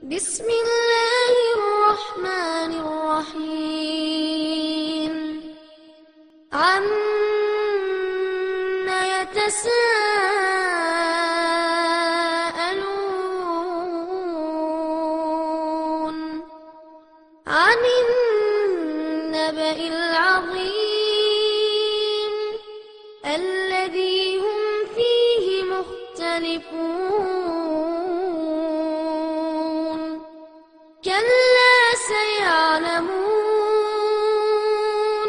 بسم الله الرحمن الرحيم عم يتساءلون عن النبأ العظيم الذي هم فيه مختلفون كلا سيعلمون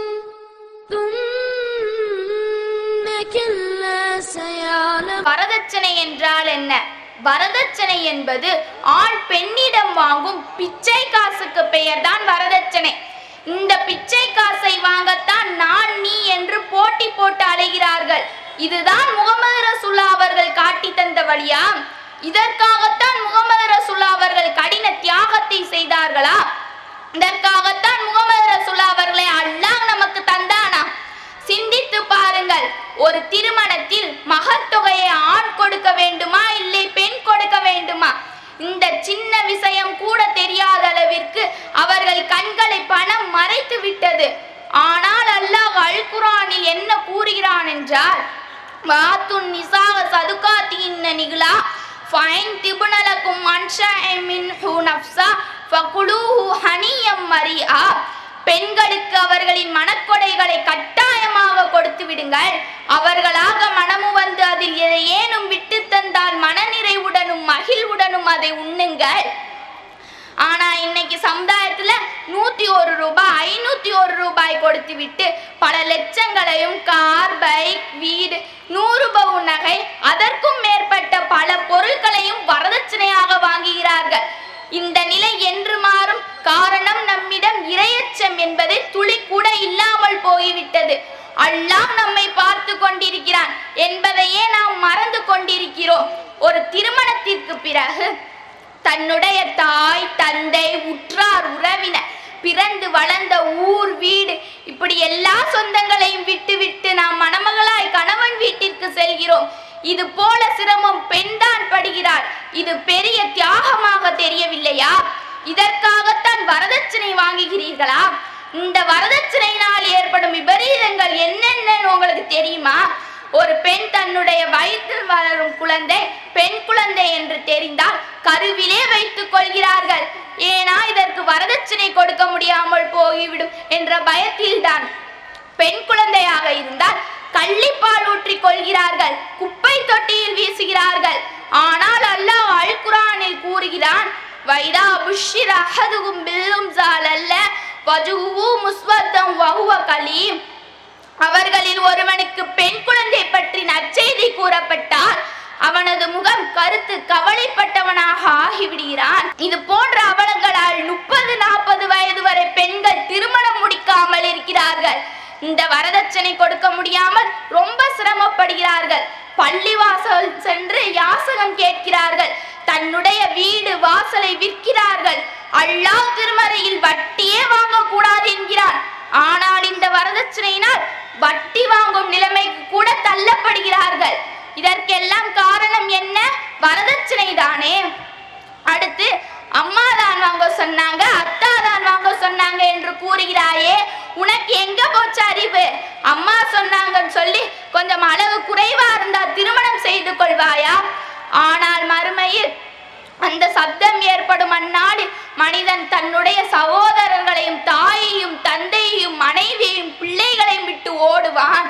ثم كلا سيعلمون வரதட்சணை என்றால் என்ன வரதட்சணை என்பது ஆண் பெண்ணிடம் வாங்கும் பிச்சை காசுக்கு பெயர்தான் வரதட்சணை இந்த பிச்சை காசை வாங்கத்தான் நான் நீ என்று போட்டி போட்டு அலைகிறார்கள் இதுதான் முகமது ரசூல்லா அவர்கள் காட்டி தந்த வழியா இதற்காகத்தான் முகமது ரசூல்லா அவர்கள் கடின தியாகத்தை செய்தார்களா இதற்காகத்தான் முகமது ரசூல்லா அவர்களை அல்லாஹ் நமக்கு தந்தானா சிந்தித்து பாருங்கள் ஒரு திருமணத்தில் மகர் தொகையை ஆண் கொடுக்க வேண்டுமா இல்லை பெண் கொடுக்க வேண்டுமா இந்த சின்ன விஷயம் கூட தெரியாத அளவிற்கு அவர்கள் கண்களை பணம் மறைத்து விட்டது ஆனால் அல்லாஹ் அல் குரானில் என்ன கூறுகிறான் என்றால் வாத்துன் நிசாக சதுகாத்தின் நிகழா ஃபைன் திபுனலக்கும் அன்ஷா மின் ஹூ நப்சா ஃபகுலூஹு ஹனியம் மரியா பெண்களுக்கு அவர்களின் மனக்கொடைகளை கட்டாயமாக கொடுத்து விடுங்கள் அவர்களாக மனமு வந்து அதில் ஏனும் விட்டு தந்தால் மனநிறைவுடனும் மகிழ்வுடனும் அதை உண்ணுங்கள் ஆனா இன்னைக்கு சமுதாயத்துல நூத்தி ஒரு ரூபாய் ஐநூத்தி ஒரு ரூபாய் கொடுத்து விட்டு பல லட்சங்களையும் கார் பைக் வீடு நூறு பவுன் நகை அதற்கும் மேற்பட்ட பல பொருட்களையும் வரதட்சணையாக வாங்குகிறார்கள் இந்த நிலை என்று மாறும் காரணம் நம்மிடம் இரையச்சம் என்பது துளி கூட இல்லாமல் போய்விட்டது அல்லாஹ் நம்மை பார்த்து கொண்டிருக்கிறான் என்பதையே நாம் மறந்து கொண்டிருக்கிறோம் ஒரு திருமணத்திற்கு பிறகு தன்னுடைய தாய் தந்தை உற்றார் உறவினர் பிறந்து வளர்ந்த ஊர் வீடு இப்படி எல்லா சொந்தங்களையும் விட்டு விட்டு நாம் மணமகளாய் கணவன் வீட்டிற்கு செல்கிறோம் இது போல சிரமம் பெண்தான் படுகிறார் இது பெரிய தியாகமாக தெரியவில்லையா இதற்காகத்தான் வரதட்சணை வாங்குகிறீர்களா இந்த வரதட்சணையினால் ஏற்படும் விபரீதங்கள் என்னென்ன உங்களுக்கு தெரியுமா ஒரு பெண் தன்னுடைய வயிற்றில் வளரும் குழந்தை பெண் குழந்தை என்று தெரிந்தால் கருவிலே வைத்துக் கொள்கிறார்கள் ஏனா இதற்கு வரதட்சணை கொடுக்க முடியாமல் போய்விடும் என்ற பயத்தில்தான் பெண் குழந்தையாக இருந்தால் கள்ளிப்பால் ஊற்றிக் கொள்கிறார்கள் குப்பை தொட்டியில் வீசுகிறார்கள் ஆனால் அல்லாஹ் அல் குரானில் கூறுகிறான் வைதா புஷ்ஷிர அஹதுகும் பில்லும் ஜாலல்ல வஜுஹு முஸ்வத்தம் வஹுவ கலீம் அவர்களில் ஒருவனுக்கு பெண் குழந்தை பற்றி நற்செய்தி கூறப்பட்டால் அவனது முகம் கருத்து கவலைப்பட்டவனாக ஆகிவிடுகிறான் இது போன்ற அவலங்களால் முப்பது நாற்பது வயது வரை பெண்கள் திருமணம் முடிக்காமல் இருக்கிறார்கள் இந்த வரதட்சணை கொடுக்க முடியாமல் ரொம்ப சிரமப்படுகிறார்கள் பள்ளிவாசல் சென்று யாசகம் கேட்கிறார்கள் தன்னுடைய வீடு வாசலை விற்கிறார்கள் அல்லாஹ் திருமறையில் வட்டியே வாங்கக்கூடாது என்கிறார் ஆனால் இந்த வரதட்சணையினால் வட்டி வாங்கும் நிலைமைக்கு கூட தள்ளப்படுகிறார்கள் இதற்கெல்லாம் காரணம் என்ன வரதட்சணை தானே அடுத்து அம்மா தான் வாங்க சொன்னாங்க அத்தா தான் வாங்க சொன்னாங்க என்று கூறுகிறாயே உனக்கு எங்க போச்சு அறிவு அம்மா சொன்னாங்கன்னு சொல்லி கொஞ்சம் அளவு குறைவா இருந்தா திருமணம் செய்து கொள்வாயா ஆனால் மறுமையில் அந்த சப்தம் ஏற்படும் அந்நாளில் மனிதன் தன்னுடைய சகோதரர்களையும் தாயையும் தந்தையையும் மனைவியையும் பிள்ளைகளையும் விட்டு ஓடுவான்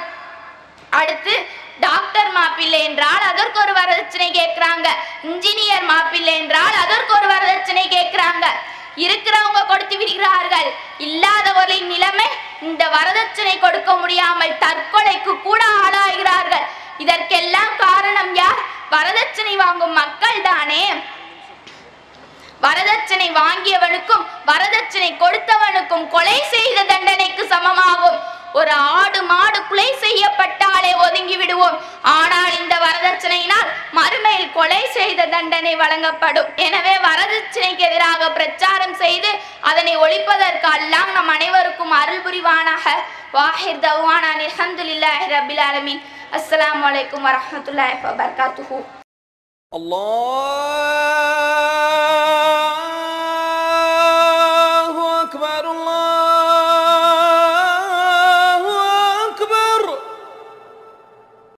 அடுத்து டாக்டர் மாப்பிள்ளை என்றால் அதற்கு ஒரு வரதட்சணை கேட்கிறாங்க இன்ஜினியர் மாப்பிள்ளை என்றால் அதற்கு ஒரு வரதட்சணை கேட்கிறாங்க இருக்கிறவங்க கொடுத்து விடுகிறார்கள் இல்லாதவர்களின் நிலைமை இந்த வரதட்சணை கொடுக்க முடியாமல் தற்கொலைக்கு கூட ஆளாகிறார்கள் இதற்கெல்லாம் காரணம் யார் வரதட்சணை வாங்கும் மக்கள் தானே வரதட்சணை வாங்கியவனுக்கும் வரதட்சணை கொடுத்தவனுக்கும் கொலை செய்த தண்டனைக்கு சமமாகும் ஒரு ஆடு மாடு கொலை செய்யப்பட்டாலே ஒதுங்கி விடுவோம் ஆனால் இந்த வரதட்சணையினால் மறுமையில் கொலை செய்த தண்டனை வழங்கப்படும் எனவே வரதட்சணைக்கு எதிராக பிரச்சாரம் செய்து அதனை ஒழிப்பதற்கு அல்லாஹ் நம் அனைவருக்கும் அருள் புரிவானாக வாஹிர் தவான் அல்ஹம்துலில்லாஹி ரபில் ஆலமீன் அஸ்ஸலாமு அலைக்கும் வரஹ்மத்துல்லாஹி வபரகாத்துஹு الله